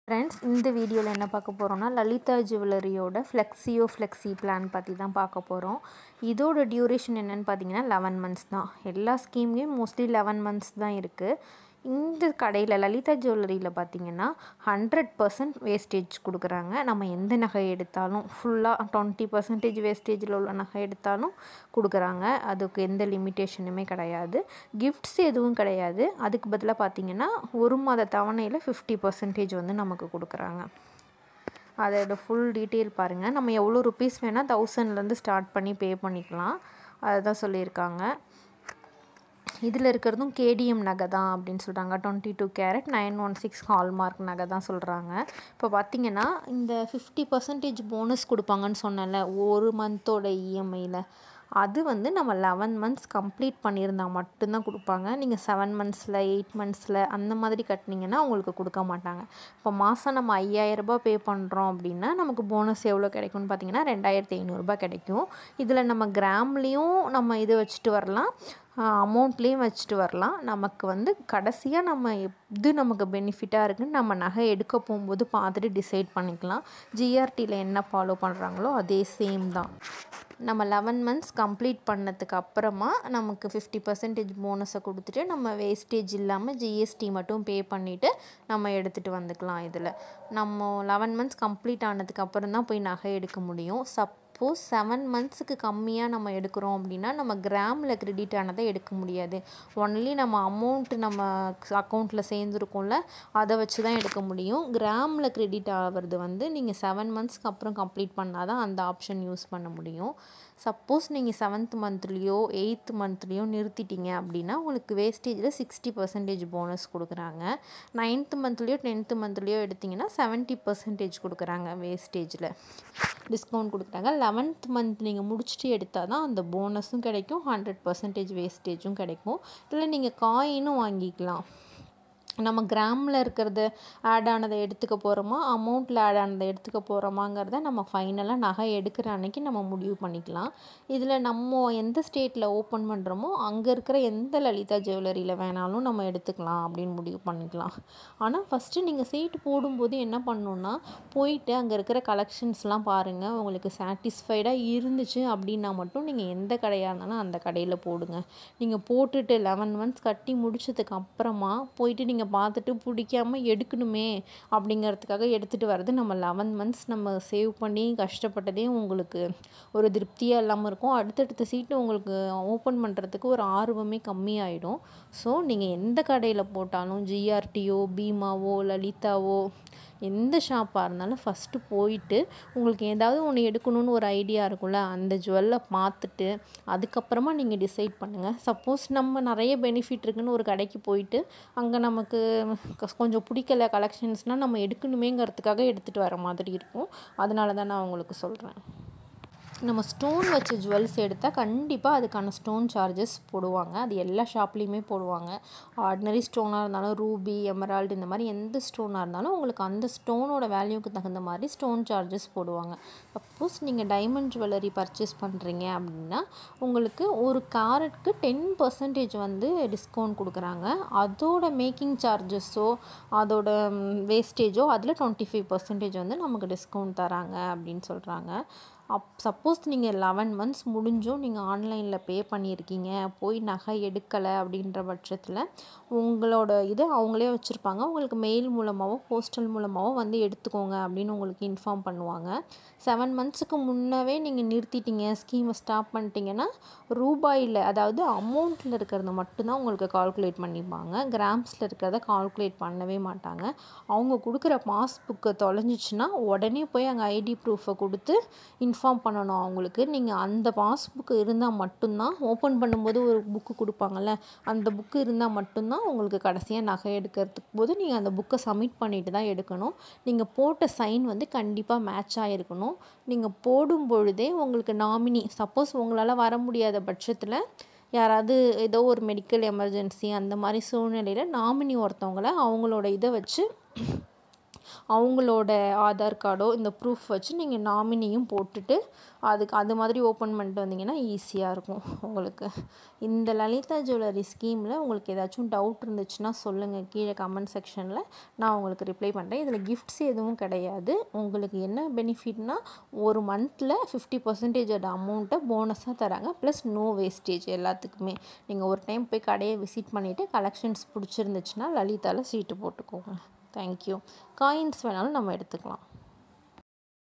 friends இந்த வீடியோவில் என்ன பார்க்க போகிறோம்னா லலிதா ஜுவல்லரியோட ஃப்ளெக்ஸியோ ஃப்ளெக்ஸி பிளான் பற்றி தான் பார்க்க போகிறோம் இதோட டியூரேஷன் என்னென்னு பார்த்தீங்கன்னா லெவன் மந்த்ஸ் தான் எல்லா ஸ்கீம்லேயும் மோஸ்ட்லி லெவன் மந்த்ஸ் தான் இருக்குது இந்த கடையில் லலிதா ஜுவல்லரியில் பார்த்தீங்கன்னா ஹண்ட்ரட் பர்சன்ட் வேஸ்டேஜ் கொடுக்குறாங்க நம்ம எந்த நகை எடுத்தாலும் ஃபுல்லாக டுவெண்ட்டி பர்சன்டேஜ் வேஸ்டேஜில் உள்ள நகை எடுத்தாலும் கொடுக்குறாங்க அதுக்கு எந்த லிமிட்டேஷனுமே கிடையாது கிஃப்ட்ஸ் எதுவும் கிடையாது அதுக்கு பதிலாக பார்த்தீங்கன்னா ஒரு மாத தவணையில் ஃபிஃப்டி பர்சன்டேஜ் வந்து நமக்கு கொடுக்குறாங்க அதோட ஃபுல் டீட்டெயில் பாருங்கள் நம்ம எவ்வளோ ருபீஸ் வேணால் தௌசண்ட்லேருந்து ஸ்டார்ட் பண்ணி பே பண்ணிக்கலாம் அதை தான் சொல்லியிருக்காங்க இதில் இருக்கிறதும் கேடிஎம் நகை தான் அப்படின்னு சொல்கிறாங்க twenty two carat nine one six hallmark நகை தான் சொல்கிறாங்க இப்போ பார்த்தீங்கன்னா இந்த ஃபிஃப்டி பர்சன்டேஜ் போனஸ் கொடுப்பாங்கன்னு சொன்னேன்ல ஒரு மந்தோட இஎம்ஐயில் அது வந்து நம்ம லெவன் மந்த்ஸ் கம்ப்ளீட் பண்ணியிருந்தால் மட்டும்தான் கொடுப்பாங்க நீங்கள் செவன் மந்த்ஸில் எயிட் மந்த்ஸில் அந்த மாதிரி கட்டினீங்கன்னா உங்களுக்கு கொடுக்க மாட்டாங்க இப்போ மாதம் நம்ம ஐயாயிரரூபா பே பண்ணுறோம் அப்படின்னா நமக்கு போனஸ் எவ்வளோ கிடைக்கும்னு பார்த்தீங்கன்னா ரெண்டாயிரத்தி ஐநூறுரூபா கிடைக்கும் இதில் நம்ம கிராம்லேயும் நம்ம இது வச்சுட்டு வரலாம் அமௌண்ட்லேயும் வச்சுட்டு வரலாம் நமக்கு வந்து கடைசியாக நம்ம எது நமக்கு பெனிஃபிட்டாக இருக்குன்னு நம்ம நகை எடுக்க போகும்போது பார்த்துட்டு டிசைட் பண்ணிக்கலாம் ஜிஆர்டியில் என்ன ஃபாலோ பண்ணுறாங்களோ அதே சேம் தான் நம்ம லெவன் மந்த்ஸ் கம்ப்ளீட் பண்ணதுக்கு அப்புறமா நமக்கு ஃபிஃப்டி பர்சன்டேஜ் போனஸை கொடுத்துட்டு நம்ம வேஸ்டேஜ் இல்லாமல் ஜிஎஸ்டி மட்டும் பே பண்ணிவிட்டு நம்ம எடுத்துகிட்டு வந்துக்கலாம் இதில் நம்ம லெவன் மந்த்ஸ் கம்ப்ளீட் ஆனதுக்கு அப்புறம் தான் போய் நகை எடுக்க முடியும் சப் சப்போஸ் செவன் மந்த்ஸுக்கு கம்மியாக நம்ம எடுக்கிறோம் அப்படின்னா நம்ம கிராமில் கிரெடிட் ஆனதை எடுக்க முடியாது ஒன்லி நம்ம அமௌண்ட்டு நம்ம அக்கௌண்ட்டில் சேர்ந்துருக்கோம்ல அதை வச்சு தான் எடுக்க முடியும் கிராமில் கிரெடிட் ஆகிறது வந்து நீங்கள் செவன் மந்த்ஸ்க்கு அப்புறம் கம்ப்ளீட் பண்ணால் தான் அந்த ஆப்ஷன் யூஸ் பண்ண முடியும் சப்போஸ் நீங்கள் செவன்த் மந்த்லேயோ எயித்து மந்த்லேயோ நிறுத்திட்டீங்க அப்படின்னா உங்களுக்கு வேஸ்டேஜில் சிக்ஸ்டி பர்சன்டேஜ் போனஸ் கொடுக்குறாங்க நைன்த்து மந்த்லேயோ டென்த்து மந்த்லேயோ எடுத்திங்கன்னா செவன்ட்டி பர்சன்டேஜ் கொடுக்குறாங்க வேஸ்டேஜில் டிஸ்கவுண்ட் கொடுக்குறாங்க லெவன்த் மந்த் நீங்கள் முடிச்சுட்டு எடுத்தால் தான் அந்த போனஸும் கிடைக்கும் ஹண்ட்ரட் பர்சன்டேஜ் வேஸ்டேஜும் கிடைக்கும் இல்லை நீங்கள் காயினும் வாங்கிக்கலாம் நம்ம கிராமில் இருக்கிறது ஆட் ஆனதை எடுத்துக்க போகிறோமா அமௌண்ட்டில் ஆட் ஆனதை எடுத்துக்க போகிறோமாங்கிறத நம்ம ஃபைனலாக நகை எடுக்கிற அன்னைக்கு நம்ம முடிவு பண்ணிக்கலாம் இதில் நம்ம எந்த ஸ்டேட்டில் ஓப்பன் பண்ணுறோமோ அங்கே இருக்கிற எந்த லலிதா ஜுவல்லரியில் வேணாலும் நம்ம எடுத்துக்கலாம் அப்படின்னு முடிவு பண்ணிக்கலாம் ஆனால் ஃபஸ்ட்டு நீங்கள் சீட்டு போடும்போது என்ன பண்ணணுன்னா போயிட்டு அங்கே இருக்கிற கலெக்ஷன்ஸ்லாம் பாருங்கள் உங்களுக்கு சாட்டிஸ்ஃபைடாக இருந்துச்சு அப்படின்னா மட்டும் நீங்கள் எந்த கடையாக இருந்தாலும் அந்த கடையில் போடுங்க நீங்கள் போட்டுட்டு லெவன் மந்த்ஸ் கட்டி முடிச்சதுக்கு அப்புறமா போயிட்டு நீங்கள் பார்த்துட்டு பிடிக்காம எடுக்கணுமே அப்படிங்கிறதுக்காக எடுத்துகிட்டு வர்றது நம்ம லெவன் மந்த்ஸ் நம்ம சேவ் பண்ணி கஷ்டப்பட்டதே உங்களுக்கு ஒரு திருப்தியாக இல்லாமல் இருக்கும் அடுத்தடுத்த சீட்டு உங்களுக்கு ஓப்பன் பண்ணுறதுக்கு ஒரு ஆர்வமே கம்மியாயிடும் ஸோ நீங்கள் எந்த கடையில் போட்டாலும் ஜிஆர்டியோ பீமாவோ லலிதாவோ எந்த ஷாப்பாக இருந்தாலும் ஃபஸ்ட்டு போயிட்டு உங்களுக்கு ஏதாவது ஒன்று எடுக்கணும்னு ஒரு ஐடியா இருக்கும்ல அந்த ஜுவல்லை பார்த்துட்டு அதுக்கப்புறமா நீங்கள் டிசைட் பண்ணுங்கள் சப்போஸ் நம்ம நிறைய பெனிஃபிட் இருக்குன்னு ஒரு கடைக்கு போயிட்டு அங்கே நமக்கு கொஞ்சம் பிடிக்கல கலெக்ஷன்ஸ்னால் நம்ம எடுக்கணுமேங்கிறதுக்காக எடுத்துகிட்டு வர மாதிரி இருக்கும் அதனால தான் நான் உங்களுக்கு சொல்கிறேன் நம்ம ஸ்டோன் வச்ச ஜுவல்ஸ் எடுத்தால் கண்டிப்பாக அதுக்கான ஸ்டோன் சார்ஜஸ் போடுவாங்க அது எல்லா ஷாப்லேயுமே போடுவாங்க ஆர்டினரி ஸ்டோனாக இருந்தாலும் ரூபி எமரால்டு இந்த மாதிரி எந்த ஸ்டோனாக இருந்தாலும் உங்களுக்கு அந்த ஸ்டோனோட வேல்யூக்கு தகுந்த மாதிரி ஸ்டோன் சார்ஜஸ் போடுவாங்க சப்போஸ் நீங்கள் டைமண்ட் ஜுவல்லரி பர்ச்சேஸ் பண்ணுறீங்க அப்படின்னா உங்களுக்கு ஒரு கேரட்க்கு டென் பர்சன்டேஜ் வந்து டிஸ்கவுண்ட் கொடுக்குறாங்க அதோட மேக்கிங் சார்ஜஸோ அதோட வேஸ்டேஜோ அதில் டுவெண்ட்டி ஃபைவ் பர்சன்டேஜ் வந்து நமக்கு டிஸ்கவுண்ட் தராங்க அப்படின்னு சொல்கிறாங்க அப் சப்போஸ் நீங்கள் லெவன் மந்த்ஸ் முடிஞ்சும் நீங்கள் ஆன்லைனில் பே பண்ணியிருக்கீங்க போய் நகை எடுக்கலை அப்படின்ற பட்சத்தில் உங்களோட இது அவங்களே வச்சுருப்பாங்க உங்களுக்கு மெயில் மூலமாகவோ போஸ்டல் மூலமாகவோ வந்து எடுத்துக்கோங்க அப்படின்னு உங்களுக்கு இன்ஃபார்ம் பண்ணுவாங்க செவன் மந்த்ஸுக்கு முன்னவே நீங்கள் நிறுத்திட்டீங்க ஸ்கீமை ஸ்டாப் பண்ணிட்டீங்கன்னா ரூபாயில் அதாவது அமௌண்ட்டில் இருக்கிறத மட்டும்தான் உங்களுக்கு கால்குலேட் பண்ணிப்பாங்க கிராம்ஸில் இருக்கிறத கால்குலேட் பண்ணவே மாட்டாங்க அவங்க கொடுக்குற பாஸ்புக்கை தொலைஞ்சிச்சின்னா உடனே போய் அங்கே ஐடி ப்ரூஃபை கொடுத்து இன்ஃபார்ம் பண்ணணும் அவங்களுக்கு நீங்கள் அந்த பாஸ்புக்கு இருந்தால் மட்டும்தான் ஓப்பன் பண்ணும்போது ஒரு புக்கு கொடுப்பாங்கள்ல அந்த புக்கு இருந்தால் மட்டும்தான் உங்களுக்கு கடைசியாக நகை எடுக்கிறதுக்கு போது நீங்கள் அந்த புக்கை சப்மிட் பண்ணிட்டு தான் எடுக்கணும் நீங்கள் போட்ட சைன் வந்து கண்டிப்பாக மேட்ச் ஆகிருக்கணும் நீங்கள் போடும் பொழுதே உங்களுக்கு நாமினி சப்போஸ் உங்களால் வர முடியாத பட்சத்தில் யாராவது ஏதோ ஒரு மெடிக்கல் எமர்ஜென்சி அந்த மாதிரி சூழ்நிலையில் நாமினி ஒருத்தவங்கள அவங்களோட இதை வச்சு அவங்களோட ஆதார் கார்டோ இந்த ப்ரூஃப் வச்சு நீங்கள் நாமினியும் போட்டுட்டு அதுக்கு அது மாதிரி ஓப்பன் பண்ணிட்டு வந்தீங்கன்னா ஈஸியாக இருக்கும் உங்களுக்கு இந்த லலிதா ஜுவல்லரி ஸ்கீமில் உங்களுக்கு ஏதாச்சும் டவுட் இருந்துச்சுன்னா சொல்லுங்கள் கீழே கமெண்ட் செக்ஷனில் நான் உங்களுக்கு ரிப்ளை பண்ணுறேன் இதில் கிஃப்ட்ஸ் எதுவும் கிடையாது உங்களுக்கு என்ன பெனிஃபிட்னா ஒரு மந்தில் ஃபிஃப்டி பர்சன்டேஜோட அமௌண்ட்டை போனஸாக தராங்க ப்ளஸ் நோ வேஸ்டேஜ் எல்லாத்துக்குமே நீங்கள் ஒரு டைம் போய் கடையை விசிட் பண்ணிவிட்டு கலெக்ஷன்ஸ் பிடிச்சிருந்துச்சுன்னா லலிதாவில் சீட்டு போட்டுக்கோங்க தேங்க்யூ காயின்ஸ் வேணாலும் நம்ம எடுத்துக்கலாம்